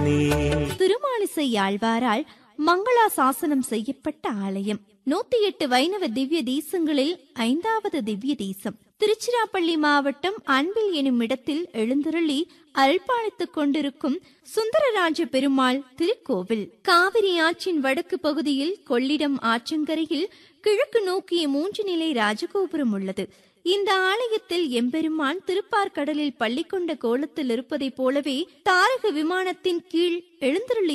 தானே திருமாலிசை ஆழ்வாரால் மங்களா சாசனம் செய்யப்பட்ட ஆலயம் நூத்தி எட்டு வைணவ திவ்ய தேசங்களில் ஐந்தாவது திவ்ய தேசம் திருச்சிராப்பள்ளி மாவட்டம் அன்பில் எனும் இடத்தில் எழுந்தருளி அருள்பாலித்துக் கொண்டிருக்கும் சுந்தரராஜ பெருமாள் திருக்கோவில் காவிரி ஆற்றின் வடக்கு பகுதியில் கொள்ளிடம் ஆற்றங்கரையில் கிழக்கு நோக்கிய மூன்று நிலை ராஜகோபுரம் உள்ளது இந்த ஆலயத்தில் எம்பெருமான் திருப்பார்கடலில் பள்ளி கொண்ட கோலத்தில் இருப்பதைப் போலவே தாரக விமானத்தின் கீழ் எழுந்தருளி